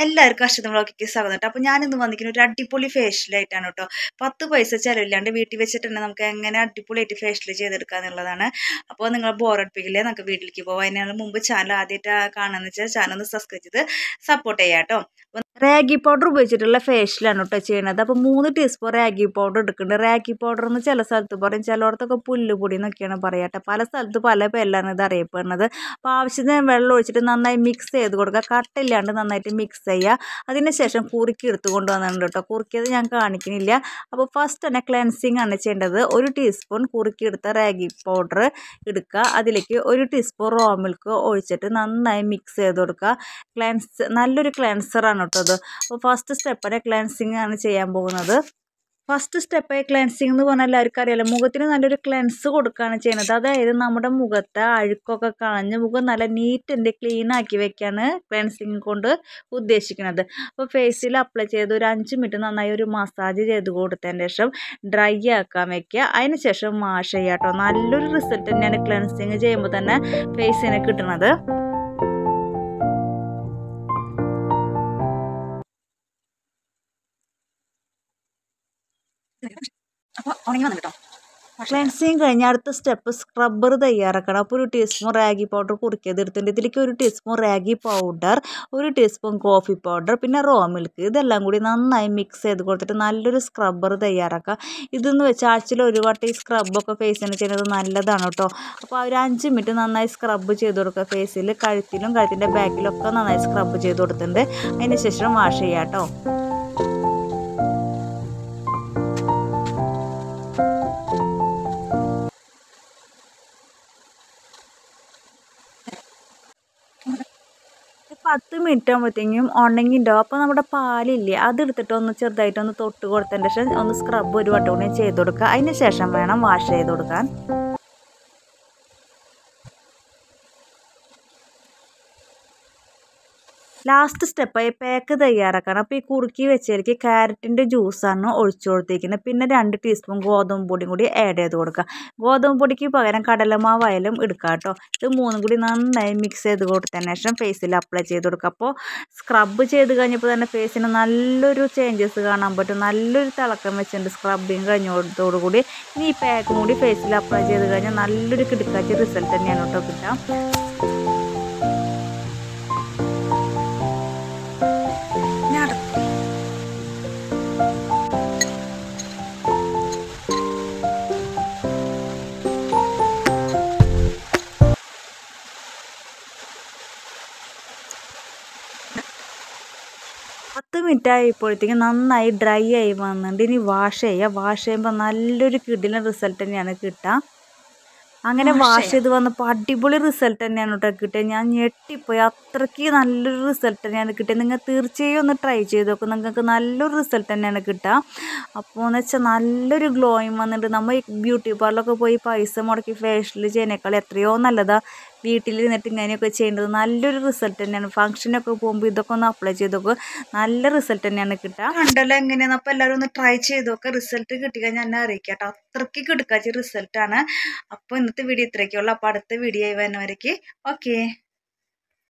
എല്ലാവർക്കും അശ്വത ബ്ലോക്കിലേക്ക് സ്വാഗതം കേട്ടോ അപ്പോൾ ഞാനിന്ന് വന്നിരിക്കുന്ന ഒരു അടിപൊളി ഫേഷ്യലായിട്ടാണ് കേട്ടോ പത്ത് പൈസ ചിലവില്ലാണ്ട് വീട്ടിൽ വെച്ചിട്ട് തന്നെ നമുക്ക് എങ്ങനെ അടിപൊളിയായിട്ട് ഫേഷ്യൽ ചെയ്തെടുക്കുക എന്നുള്ളതാണ് അപ്പോൾ നിങ്ങൾ ബോറടിപ്പിക്കില്ലേ നമുക്ക് വീട്ടിലേക്ക് പോകാം അതിനുള്ള മുമ്പ് ചാനൽ ആദ്യമായിട്ട് കാണുന്നത് വെച്ചാൽ ചാനൽ ഒന്ന് സബ്സ്ക്രൈബ് ചെയ്ത് സപ്പോർട്ട് ചെയ്യാം കേട്ടോ റാഗി പൗഡർ ഉപയോഗിച്ചിട്ടുള്ള ഫേഷ്യലാണ് കേട്ടോ ചെയ്യണത് അപ്പോൾ മൂന്ന് ടീസ്പൂൺ റാഗി പൗഡർ എടുക്കുന്നുണ്ട് റാഗി പൗഡർ എന്ന് ചില സ്ഥലത്ത് പറയും ചിലയിടത്തൊക്കെ പുല്ലുപൊടി എന്നൊക്കെയാണ് പറയുക കേട്ടോ പല സ്ഥലത്ത് പല പേരിലാണ് ഇത് അറിയപ്പെടുന്നത് അപ്പോൾ ആവശ്യത്തിന് വെള്ളം ഒഴിച്ചിട്ട് നന്നായി മിക്സ് ചെയ്ത് കൊടുക്കുക കട്ടില്ലാണ്ട് നന്നായിട്ട് മിക്സ് ചെയ്യുക അതിന് ശേഷം കുറുക്കി എടുത്ത് കൊണ്ടുവന്നിട്ടുണ്ട് കേട്ടോ കുറുക്കിയത് ഞാൻ കാണിക്കുന്നില്ല അപ്പോൾ ഫസ്റ്റ് തന്നെ ക്ലെൻസിങ് ആണ് ചെയ്യേണ്ടത് ഒരു ടീസ്പൂൺ കുറുക്കിയെടുത്ത റാഗി പൗഡർ എടുക്കുക അതിലേക്ക് ഒരു ടീസ്പൂൺ റോ മിൽക്ക് ഒഴിച്ചിട്ട് നന്നായി മിക്സ് ചെയ്ത് കൊടുക്കുക ക്ലെൻസ് നല്ലൊരു ക്ലെൻസറാണ് കേട്ടോ അത് അപ്പോൾ ഫസ്റ്റ് സ്റ്റെപ്പിനെ ക്ലെൻസിങ് ആണ് ചെയ്യാൻ പോകുന്നത് ഫസ്റ്റ് സ്റ്റെപ്പ് ക്ലെൻസിങ് എന്ന് പറഞ്ഞാൽ എല്ലാവർക്കും അറിയാലോ മുഖത്തിന് നല്ലൊരു ക്ലെൻസ് കൊടുക്കുകയാണ് ചെയ്യുന്നത് അതായത് നമ്മുടെ മുഖത്തെ അഴുക്കൊക്കെ കളഞ്ഞ് മുഖം നല്ല നീറ്റ് ആൻഡ് ക്ലീൻ ആക്കി വെക്കാണ് ക്ലെൻസിങ് കൊണ്ട് ഉദ്ദേശിക്കുന്നത് അപ്പോൾ ഫേസിൽ അപ്ലൈ ചെയ്ത് ഒരു അഞ്ച് മിനിറ്റ് നന്നായി ഒരു മസാജ് ചെയ്ത് കൊടുത്തതിന് ശേഷം ഡ്രൈ ആക്കാൻ വെക്കുക അതിന് ശേഷം വാഷ് ചെയ്യുക കേട്ടോ നല്ലൊരു റിസൾട്ട് തന്നെയാണ് ക്ലെൻസിങ് ചെയ്യുമ്പോൾ തന്നെ ഫേസിന് കിട്ടുന്നത് അപ്പോൾ ഉണങ്ങി വന്നു കേട്ടോ ക്ലെൻസിങ് കഴിഞ്ഞ അടുത്ത സ്റ്റെപ്പ് സ്ക്രബ്ബർ തയ്യാറാക്കണം അപ്പോൾ ഒരു ടീസ്പൂൺ റാഗി പൗഡർ കുറുക്കിയത് എടുത്തിട്ടുണ്ട് ഇതിലേക്ക് ഒരു ടീസ്പൂൺ റാഗി പൗഡർ ഒരു ടീസ്പൂൺ കോഫി പൗഡർ പിന്നെ റോ മിൽക്ക് ഇതെല്ലാം കൂടി നന്നായി മിക്സ് ചെയ്ത് കൊടുത്തിട്ട് നല്ലൊരു സ്ക്രബ്ബർ തയ്യാറാക്കുക ഇതെന്ന് വെച്ചാൽ ആഴ്ചയിൽ ഒരു വട്ടം ഈ സ്ക്രബൊക്കെ ഫേസിന് ചെയ്യുന്നത് നല്ലതാണ് കേട്ടോ അപ്പോൾ ഒരു അഞ്ച് മിനിറ്റ് നന്നായി സ്ക്രബ് ചെയ്ത് കൊടുക്കുക ഫേസിൽ കഴുത്തിലും കഴുത്തിൻ്റെ ബാക്കിലും ഒക്കെ നന്നായി സ്ക്രബ് ചെയ്ത് കൊടുത്തിട്ടുണ്ട് അതിന് ശേഷം വാഷ് ചെയ്യാം കേട്ടോ പത്ത് മിനിറ്റ് ആകുമ്പോഴത്തേക്കും ഉണങ്ങിണ്ടാവും അപ്പോൾ നമ്മുടെ പാലില്ലേ അതെടുത്തിട്ട് ഒന്ന് ചെറുതായിട്ടൊന്ന് തൊട്ട് കൊടുത്തതിന് ശേഷം ഒന്ന് സ്ക്രബ് ഒരു വട്ടം കൂടി ചെയ്ത് കൊടുക്കുക അതിന് ശേഷം വേണം വാഷ് ചെയ്ത് കൊടുക്കാൻ ലാസ്റ്റ് സ്റ്റെപ്പായി പാക്ക് തയ്യാറാക്കണം അപ്പോൾ ഈ കുറുക്കി വെച്ചതിലേക്ക് ക്യാരറ്റിൻ്റെ ജ്യൂസാണ് ഒഴിച്ചു കൊടുത്തിരിക്കുന്നത് പിന്നെ രണ്ട് ടീസ്പൂൺ ഗോതമ്പ് പൊടിയും കൂടി ആഡ് ചെയ്ത് കൊടുക്കുക ഗോതമ്പ് പൊടിക്ക് പകരം കടലമാവായാലും എടുക്കുക കേട്ടോ ഇത് മൂന്നും കൂടി നന്നായി മിക്സ് ചെയ്ത് കൊടുത്തതിന് ശേഷം ഫേസിൽ അപ്ലൈ ചെയ്ത് കൊടുക്കുക അപ്പോൾ സ്ക്രബ് ചെയ്ത് കഴിഞ്ഞപ്പോൾ തന്നെ ഫേസിന് നല്ലൊരു ചേഞ്ചസ് കാണാൻ പറ്റും നല്ലൊരു തിളക്കം വെച്ചിട്ടുണ്ട് സ്ക്രബിങ് കഴിഞ്ഞതോടുകൂടി ഇനി ഈ പാക്കും കൂടി ഫേസിൽ അപ്ലൈ ചെയ്ത് കഴിഞ്ഞാൽ നല്ലൊരു കിടക്കാച്ച റിസൾട്ട് തന്നെയാണ് കേട്ടോ കിട്ടുക പത്ത് മിനിറ്റ് ആയപ്പോഴത്തേക്കും നന്നായി ഡ്രൈ ആയി വന്നിട്ടുണ്ട് ഇനി വാഷ് ചെയ്യുക വാഷ് ചെയ്യുമ്പോൾ നല്ലൊരു കിടിലൻ റിസൾട്ട് തന്നെയാണ് കിട്ടുക അങ്ങനെ വാഷ് ചെയ്ത് വന്നപ്പോൾ അടിപൊളി റിസൾട്ട് തന്നെയാണ് കേട്ടോ കിട്ടിയത് ഞാൻ ഞെട്ടിപ്പോയി അത്രയ്ക്ക് നല്ലൊരു റിസൾട്ട് തന്നെയാണ് കിട്ടിയത് നിങ്ങൾ തീർച്ചയായും ഒന്ന് ട്രൈ ചെയ്ത് നോക്കും നിങ്ങൾക്ക് നല്ലൊരു റിസൾട്ട് തന്നെയാണ് കിട്ടുക അപ്പോൾ എന്ന് വെച്ചാൽ നല്ലൊരു ഗ്ലോയും വന്നിട്ട് നമ്മൾ ബ്യൂട്ടി പാർലറൊക്കെ പോയി പൈസ മുടക്കി ഫേഷ്യൽ ചെയ്യുന്നേക്കാൾ എത്രയോ നല്ലതാണ് വീട്ടിലിരുന്നിട്ട് ഇങ്ങനെയൊക്കെ ചെയ്യേണ്ടത് നല്ലൊരു റിസൾട്ട് തന്നെയാണ് ഫംഗ്ഷനൊക്കെ പോകുമ്പോൾ ഇതൊക്കെ ഒന്ന് അപ്ലൈ ചെയ്ത് നോക്കുക നല്ല റിസൾട്ട് തന്നെയാണ് കിട്ടുക കണ്ടല്ലോ എങ്ങനെയാണ് അപ്പോൾ എല്ലാവരും ഒന്ന് ട്രൈ ചെയ്ത് നോക്കുക റിസൾട്ട് കിട്ടിക്കഴിഞ്ഞാൽ എന്നെ അറിയിക്കാം കേട്ടോ അത്രയ്ക്ക് കിടക്കാച്ച റിസൾട്ടാണ് അപ്പോൾ ഇന്നത്തെ വീഡിയോ ഇത്രയൊക്കെയുള്ളൂ അപ്പോൾ അടുത്ത വീഡിയോ ആയി വരുന്നവരേക്ക് ഓക്കേ